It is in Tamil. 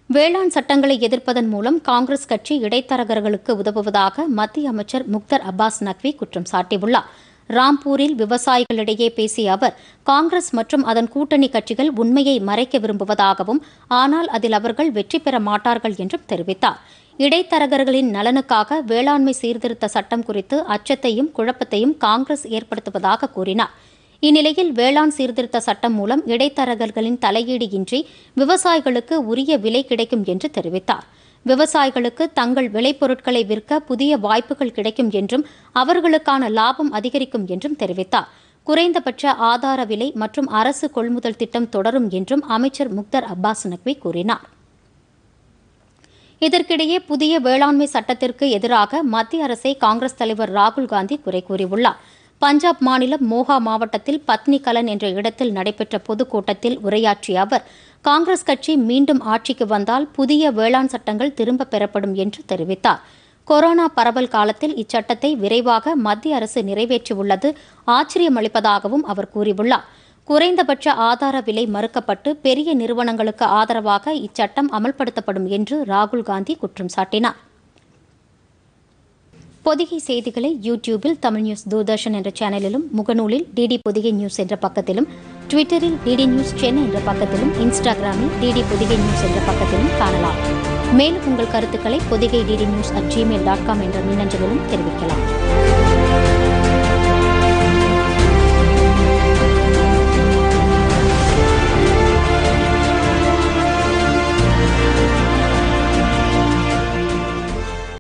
வேளாண் சட்டங்களை எதிர்ப்பதன் மூலம் காங்கிரஸ் கட்சி இடைத்தரகர்களுக்கு உதவுவதாக மத்திய அமைச்சர் முக்தர் அப்பாஸ் நக்வி குற்றம் சாட்டியுள்ளார் ராம்பூரில் விவசாயிகளிடையே பேசிய அவர் காங்கிரஸ் மற்றும் அதன் கூட்டணி கட்சிகள் உண்மையை மறைக்க விரும்புவதாகவும் ஆனால் அதில் அவர்கள் வெற்றி பெற மாட்டார்கள் என்றும் தெரிவித்தார் இடைத்தரகர்களின் நலனுக்காக வேளாண்மை சீர்திருத்த சட்டம் குறித்து அச்சத்தையும் குழப்பத்தையும் காங்கிரஸ் ஏற்படுத்துவதாக கூறினார் இந்நிலையில் வேளாண் சீர்திருத்த சட்டம் மூலம் இடைத்தரகர்களின் தலையீடு இன்றி விவசாயிகளுக்கு உரிய விலை கிடைக்கும் என்று தெரிவித்தார் விவசாயிகளுக்கு தங்கள் விளைபொருட்களை விற்க புதிய வாய்ப்புகள் கிடைக்கும் என்றும் அவர்களுக்கான லாபம் அதிகரிக்கும் என்றும் தெரிவித்தார் குறைந்தபட்ச ஆதார விலை மற்றும் அரசு கொள்முதல் திட்டம் தொடரும் என்றும் அமைச்சர் முக்தர் அப்பாஸ் நக்வி கூறினார் இதற்கிடையே புதிய வேளாண்மை சட்டத்திற்கு எதிராக மத்திய அரசை காங்கிரஸ் தலைவர் ராகுல் காந்தி குறை கூறியுள்ளார் பஞ்சாப் மாநிலம் மோகா மாவட்டத்தில் பத்னி கலன் என்ற இடத்தில் நடைபெற்ற பொதுக்கூட்டத்தில் உரையாற்றிய அவர் காங்கிரஸ் கட்சி மீண்டும் ஆட்சிக்கு வந்தால் புதிய வேளாண் சட்டங்கள் திரும்பப் பெறப்படும் என்று தெரிவித்தார் கொரோனா பரவல் காலத்தில் இச்சட்டத்தை விரைவாக மத்திய அரசு நிறைவேற்றியுள்ளது ஆச்சரியமளிப்பதாகவும் அவர் கூறியுள்ளார் குறைந்தபட்ச ஆதார விலை மறுக்கப்பட்டு பெரிய நிறுவனங்களுக்கு ஆதரவாக இச்சட்டம் அமல்படுத்தப்படும் என்று ராகுல் காந்தி குற்றம் சாட்டினார் பொதிகை செய்திகளை யூடியூபில் தமிழ் நியூஸ் தூர்தர்ஷன் என்ற சேனலிலும் முகநூலில் டிடி பொதிகை நியூஸ் என்ற பக்கத்திலும் ட்விட்டரில் டிடி நியூஸ் சென்னை என்ற பக்கத்திலும் இன்ஸ்டாகிராமில் டிடி பொதிகை நியூஸ் என்ற பக்கத்திலும் காணலாம் மேலும் உங்கள் கருத்துக்களை Podhigai DD news at Gmail dot com என்ற மின்னஞ்சலிலும் தெரிவிக்கலாம்